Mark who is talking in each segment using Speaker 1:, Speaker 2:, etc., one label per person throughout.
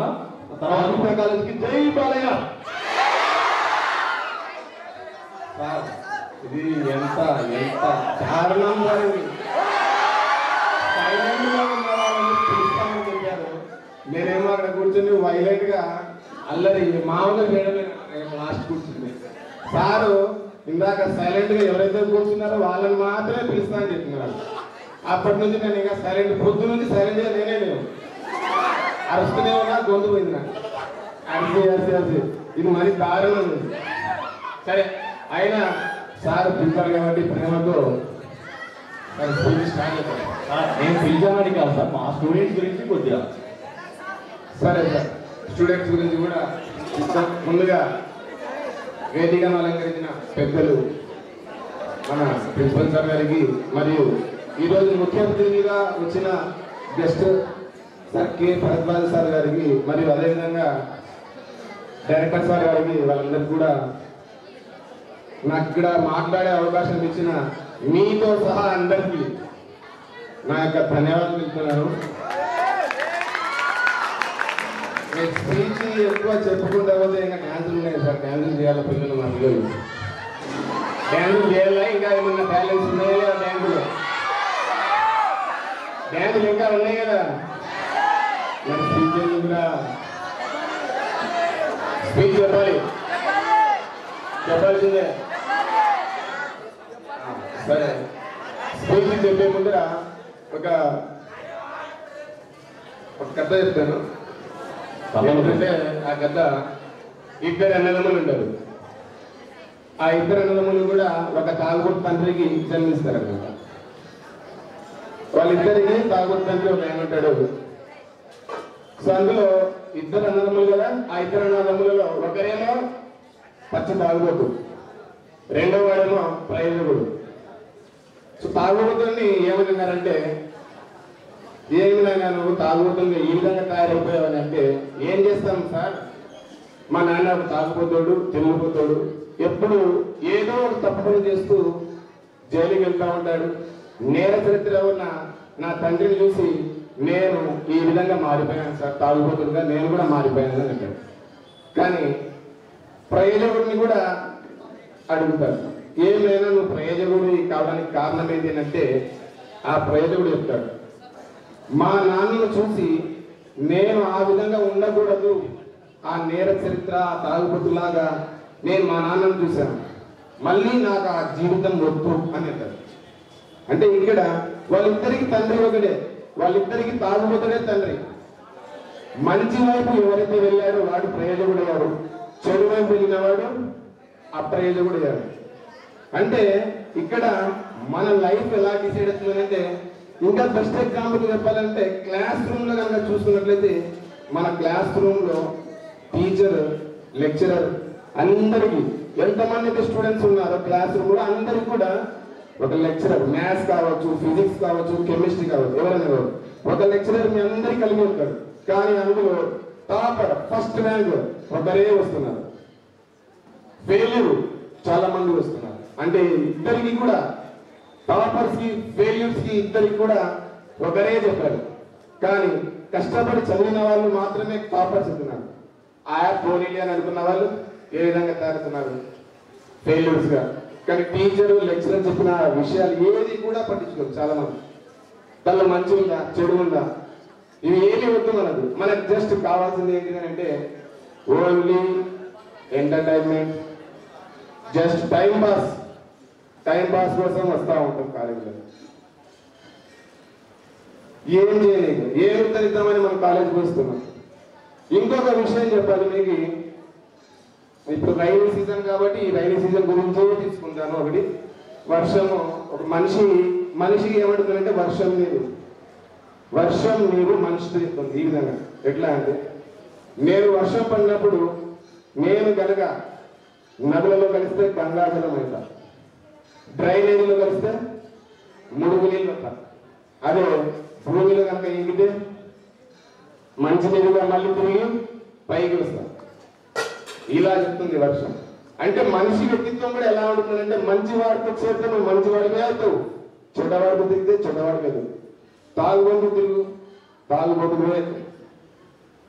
Speaker 1: చెప్పాలా ఆ తర్వాత
Speaker 2: ఆదిత్య కాలేజీకి జై బాలయ్య సార్ ఇది ఎంత ఎంత దారుణం సార్ ఇది సైలెంట్ గా ఉన్నారని పిలుస్తామని చెప్పారు నేనేమో అక్కడ కూర్చొని వైలెంట్ గా అల్లరి మామూలుగా చేయడమే లాస్ట్ కూర్చుంది సారు ఇందాక సైలెంట్ గా ఎవరైతే కూర్చున్నారో వాళ్ళని మాత్రమే పిలుస్తానని చెప్తున్నారు అప్పటి నుంచి నేను ఇంకా సైలెంట్ పొద్దు నుంచి సైలెంట్ గా నేనే లేవు అరుస్తూనే ఉన్నా గొంతు పోయింది నాకు అరిసి అరిసి అరిసి ఇది మరి దారుణం ఉంది సరే అయినా సార్ పిలిచారు కాబట్టి ప్రేమతో సార్ స్పీచ్ స్టార్ట్ చేద్దాం.
Speaker 1: సార్, నేను పిలిచానని కాదు సార్ మా స్టూడెంట్స్ గురించి కొద్దిగా
Speaker 2: సరే సార్ స్టూడెంట్స్ గురించి కూడా చెప్తాం. ముందుగా వేదికను అలంకరించిన పెద్దలు మన ప్రిన్సిపల్ సార్ గారికి మరియు ఈరోజు ముఖ్య అతిథిగా వచ్చిన guest sir K Bharadwaj sir గారికి మరియు అదేవిధంగా డైరెక్టర్ సార్ గారికి వాళ్ళందరికీ కూడా నాకు ఇక్కడ మాట్లాడే అవకాశం ఇచ్చిన మీతో సహా అందరికీ నా యొక్క ధన్యవాదాలు చెప్తున్నాను నేను స్పీచ్ ఎక్కువ చెప్పుకుంటా పోతే ఇంకా డ్యాన్సులు ఉన్నాయి సార్ డ్యాన్సులు చేయాలి పిల్లలు మా పిల్లలు డ్యాన్సులు చేయాలా ఇంకా ఏమన్నా టాలెంట్స్ ఉన్నాయా లేదా డ్యాన్సులు డ్యాన్సులు ఇంకా ఉన్నాయి కదా మరి స్పీచ్ కూడా స్పీచ్ చెప్పాలి చెప్పాల్సిందే ఆ, సరే స్పీచ్ చెప్పే ముందర ఒక ఒక కథ చెప్తాను ఏంటంటే ఆ కథ ఇద్దరు అన్నదమ్ములు ఉంటారు ఆ ఇద్దరు అన్నదమ్ములు కూడా ఒక తాగుబోతు తండ్రికి జన్మిస్తారు అనమాట వాళ్ళిద్దరికి తాగుబోతు తండ్రి ఒక ఆయన ఉంటాడు సో అందులో ఇద్దరు అన్నదమ్ములు కదా ఆ ఇద్దరు అన్నదమ్ములలో ఒకరేమో పచ్చ తాగుబోతు రెండో వాడేమో ప్రయోజకుడు సో తాగుబోతుని ఏమన్నారంటే ఏమి నాయనా నువ్వు తాగుబోతుంది ఈ విధంగా తయారైపోయావని అంటే ఏం చేస్తాం సార్ మా నాన్న ఒక తాగుబోతాడు తిరిగిపోతాడు ఎప్పుడు ఏదో ఒక తప్పు పని చేస్తూ జైలుకి వెళ్తా ఉంటాడు నేర చరిత్ర ఉన్న నా తండ్రిని చూసి నేను ఈ విధంగా మారిపోయాను సార్ తాగుబోతుడుగా నేను కూడా మారిపోయాను అని అంటాడు కానీ ప్రయోజకుడిని కూడా అడుగుతారు ఏమైనా నువ్వు ప్రయోజకుడి కావడానికి కారణం ఏంటి అంటే ఆ ప్రయోజకుడు చెప్తాడు మా నాన్నను చూసి నేను ఆ విధంగా ఉండకూడదు ఆ నేర చరిత్ర ఆ తాగుబోతులాగా నేను మా నాన్నను చూశాను మళ్ళీ నాకు ఆ జీవితం వద్దు అని అంటారు అంటే ఇక్కడ వాళ్ళిద్దరికి తండ్రి ఒకడే వాళ్ళిద్దరికి తాగుబోతుడే తండ్రి మంచి వైపు ఎవరైతే వెళ్ళాడో వాడు ప్రయోజకుడయ్యాడు చెడు వైపు వెళ్ళిన వాడు అప్రయోజకుడయ్యాడు అంటే ఇక్కడ మన లైఫ్ ఎలా డిసైడ్ అవుతుందంటే ఇంకా బెస్ట్ ఎగ్జాంపుల్ చెప్పాలంటే క్లాస్ రూమ్ లో కనుక చూసుకున్నట్లయితే మన క్లాస్ రూమ్ లో టీచర్ లెక్చరర్ అందరికి ఎంతమంది అయితే స్టూడెంట్స్ ఉన్నారో క్లాస్ రూమ్ లో అందరికి కూడా ఒక లెక్చరర్ మ్యాథ్స్ కావచ్చు ఫిజిక్స్ కావచ్చు కెమిస్ట్రీ కావచ్చు ఎవరైనా కావచ్చు. ఒక లెక్చరర్ మీ అందరికి కలిగి ఉంటాడు కానీ అందులో టాపర్ ఫస్ట్ ర్యాంక్ ఒకరే వస్తున్నారు ఫెయిల్యూర్ చాలా మంది వస్తున్నారు అంటే ఇద్దరికి కూడా టాపర్స్ కి ఫెయిల్యూర్స్ కి ఇద్దరికి కూడా ఒకరే చెప్పారు కానీ కష్టపడి చదివిన వాళ్ళు మాత్రమే టాపర్స్ అవుతున్నారు ఆయా పోనీలి అని అనుకున్న వాళ్ళు ఏ విధంగా తయారుతున్నారు ఫెయిల్యూర్స్ గా కానీ టీచర్ లెక్చరర్ చెప్పిన విషయాలు ఏది కూడా పట్టించుకోరు చాలా మంది దానిలో మంచి ఉందా చెడు ఉందా ఇవి ఏమి వద్దు మనకు మనకు జస్ట్ కావాల్సింది ఏంటి అని అంటే only entertainment just time pass time pass కోసం వస్తూ ఉంటాం కాలేజీలో ఏం చేయలేదు ఏం ఉత్తరిద్దామని మనం కాలేజీకి వస్తున్నాం ఇంకొక విషయం చెప్పాలి మీకు ఇప్పుడు రైనీ సీజన్ కాబట్టి ఈ రైనీ సీజన్ గురించే తీసుకుంటాను ఒకటి వర్షము ఒక మనిషి మనిషికి ఏమంటుందంటే వర్షం నీరు వర్షం నీరు మనిషితో చెప్తుంది ఈ విధంగా ఎట్లా అంటే నేను వర్షం పడినప్పుడు నేను కనుక నదులలో కలిస్తే గంగాజలం అవుతా డ్రైనేజీలో కలిస్తే ముడుగు నీళ్ళు అవుతా అదే భూమిలో కనుక ఇంగితే మంచి నీరుగా మళ్ళీ తిరిగి పైకి వస్తా ఇలా చెప్తుంది వర్షం అంటే మనిషి వ్యక్తిత్వం కూడా ఎలా ఉంటుందంటే మంచి వాడితో చేస్తే నువ్వు మంచి వాడిగా అవుతావు చెడ్డవాడితో తిరిగితే చెడ్డవాడికి అవుతావు తాగుబోతు తిరుగు తాగుబోతుగా అవుతావు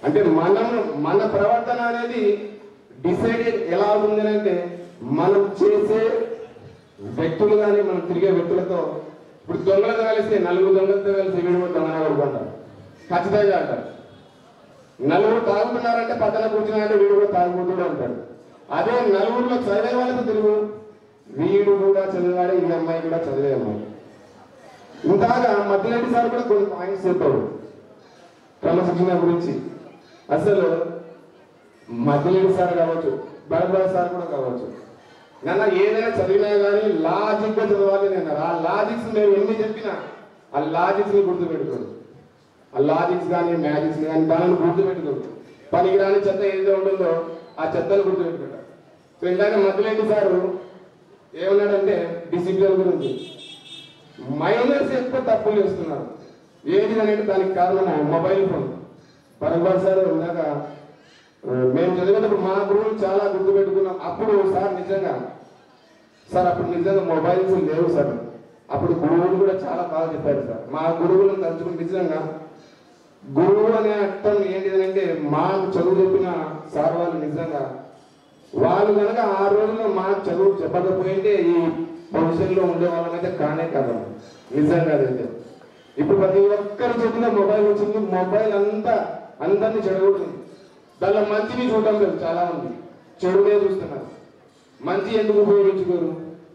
Speaker 2: అంటే మనం మన ప్రవర్తన అనేది డిసైడ్ ఎలా అవుతుంది అంటే మనం చేసే వ్యక్తులు కానీ మనం తిరిగే వ్యక్తులతో ఇప్పుడు దొంగలతో కలిసి నలుగురు దొంగలతో కలిసి వీడు కూడా దొంగనే కొడుకుంటారు ఖచ్చితంగా అంటారు నలుగురు తాగుతున్నారంటే పక్కన కూర్చున్నారంటే వీడు కూడా తాగుబోతుడు అంటాడు అదే నలుగురిలో చదివే వాళ్ళతో తిరుగు వీడు కూడా చదివాడే ఈ అమ్మాయి కూడా చదివే అమ్మాయి ఇంతగా మధ్యరెడ్డి సార్ కూడా కొన్ని పాయింట్స్ చెప్పాడు క్రమశిక్షణ గురించి అసలు మధ్యరెడ్డి సార్ కావచ్చు భరద్వాజ్ సార్ కూడా కావచ్చు నన్న ఏదైనా చదివినా కానీ లాజిక్ గా చదవాలి నేను ఆ లాజిక్స్ మేము ఎన్ని చెప్పినా ఆ లాజిక్స్ ని గుర్తుపెట్టుకోండి ఆ లాజిక్స్ కానీ మ్యాజిక్స్ కానీ దానిని గుర్తుపెట్టుకోండి పనికిరాని చెత్త ఏదో ఉంటుందో ఆ చెత్తను గుర్తుపెట్టుకుంటారు సో ఇందాక మధ్యరెడ్డి సారు ఏమన్నాడంటే డిసిప్లిన్ గురించి మైనర్స్ ఎక్కువ తప్పులు చేస్తున్నారు ఏది అనేది దానికి కారణం మొబైల్ ఫోన్ పరగవాడు సార్ ఇందాక ఆ, మేము చదివేటప్పుడు మా గురువులు చాలా గుర్తుపెట్టుకున్నాం అప్పుడు సార్ నిజంగా సార్ అప్పుడు నిజంగా మొబైల్స్ లేవు సార్ అప్పుడు గురువులు కూడా చాలా బాగా చెప్పారు సార్ మా గురువులను తలుచుకుని నిజంగా గురువు అనే అర్థం ఏంటిదంటే మాకు చదువు చెప్పిన సార్ వాళ్ళు నిజంగా వాళ్ళు కనుక ఆ రోజుల్లో మాకు చదువు చెప్పకపోయింటే ఈ పొజిషన్ లో ఉండే వాళ్ళమైతే కానే కాదు నిజంగా అదైతే ఇప్పుడు ప్రతి ఒక్కరి చేతిలో మొబైల్ వచ్చింది మొబైల్ అంతా అందరినీ చెడగొడుతుంది దానిలో మంచిని చూడడం లేదు చాలా మంది చెడునే చూస్తున్నారు మంచి ఎందుకు ఉపయోగించుకోరు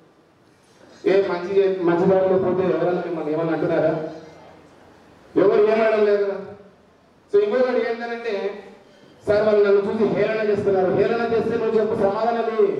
Speaker 2: ఏ మంచి చే- మంచి దారిలో పోతే ఎవరైనా మిమ్మల్ని ఏమన్నా అంటున్నారా ఎవరు ఏమనడం లేదు కదా సో ఇంకొకటి ఏంటంటే సార్ వాళ్ళు నన్ను చూసి హేళన చేస్తున్నారు హేళన చేస్తే నువ్వు చెప్పు సమాధానం ఇయ్యి.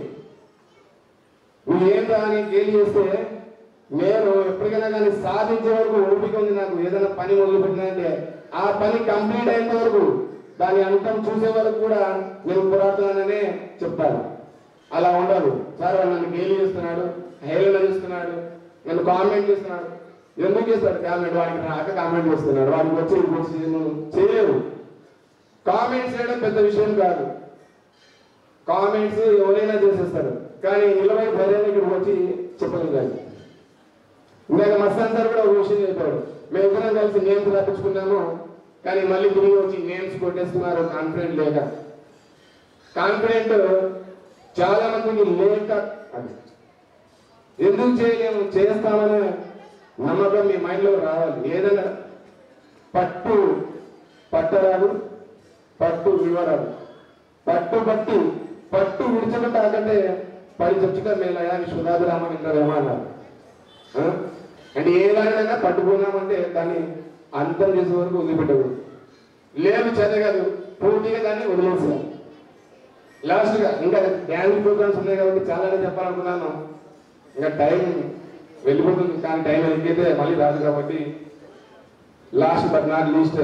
Speaker 2: నువ్వు ఏం రాని గేలి చేస్తే నేను ఎప్పటికైనా కానీ సాధించే వరకు ఓపిక ఉంది నాకు ఏదైనా పని మొదలు పెట్టినంటే ఆ పని కంప్లీట్ అయ్యేంత వరకు దాని అంతం చూసే వరకు కూడా నేను పోరాడుతున్నాననే చెప్తాను అలా ఉండదు సార్ వాడు నన్ను గేలి చేస్తున్నాడు హేళన చేస్తున్నాడు నన్ను కామెంట్ చేస్తున్నాడు ఎందుకు చేస్తాడు కామెంట్ వాడికి రాక కామెంట్ చేస్తున్నాడు వాడికి వచ్చి ఇక్కడికి వచ్చి నువ్వు చేయలేవు కామెంట్స్ చేయడం పెద్ద విషయం కాదు కామెంట్స్ ఎవరైనా చేసేస్తారు కానీ నిలబడి ధైర్యాన్ని ఇక్కడికి వచ్చి చెప్పగలిగాను ఇందాక మస్తాన్ సార్ కూడా ఒక విషయం చెప్పాడు మేము ఇద్దరం కలిసి నేమ్స్ రాపించుకున్నాము కానీ మళ్ళీ తిరిగి వచ్చి నేమ్స్ కొట్టేస్తున్నారు కాన్ఫిడెంట్ లేక కాన్ఫిడెంట్ చాలా మందికి లేక అది ఎందుకు చేయలేము చేస్తామనే నమ్మకం మీ మైండ్లో రావాలి ఏదైనా పట్టు పట్టరాదు పట్టు విడవరాదు పట్టు పట్టి పట్టు విడిచబట్టాకంటే పది చచ్చుక మేలయా విశ్వనాథరామ వింటారేమో అన్నారు ఆ? అంటే ఏ దానినైనా పట్టుకున్నామంటే దాన్ని అంతం చేసే వరకు వదిలిపెట్టకూడదు లేదు చదవదు పూర్తిగా దాన్ని వదిలేసాం లాస్ట్ గా ఇంకా డ్యాన్స్ ప్రోగ్రామ్స్ ఉన్నాయి కాబట్టి చాలానే చెప్పాలనుకున్నాను ఇంకా టైం వెళ్ళిపోతుంది కానీ టైం ఎక్కితే మళ్ళీ రాదు కాబట్టి last but not least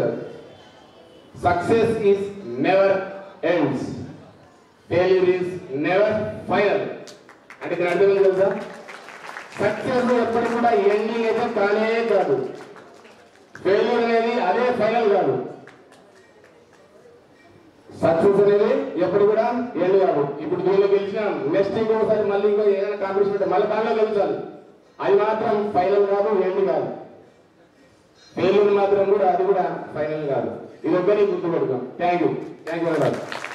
Speaker 2: success is never ends failure is never final అంటే ఇక్కడ అర్థం ఏంటి తెలుసా సక్సెస్ ఎప్పటికి కూడా ఎండింగ్ అయితే కానే కాదు ఫెయిల్యూర్ అనేది అదే ఫైనల్ కాదు సక్సెస్ అనేది ఎప్పుడు కూడా ఎండ్ కాదు ఇప్పుడు దీనిలో గెలిచినాం నెక్స్ట్ ఇంకోసారి మళ్ళీ ఇంకో ఏదైనా కాంపిటీషన్ ఉంటే మళ్ళీ దానిలో గెలిచాలి అది మాత్రం ఫైనల్ కాదు ఎండ్ కాదు ఫెయిల్యూర్ మాత్రం కూడా అది కూడా ఫైనల్ కాదు ఇది ఒక్కరి గుర్తుపెట్టుకోం thank you thank you very much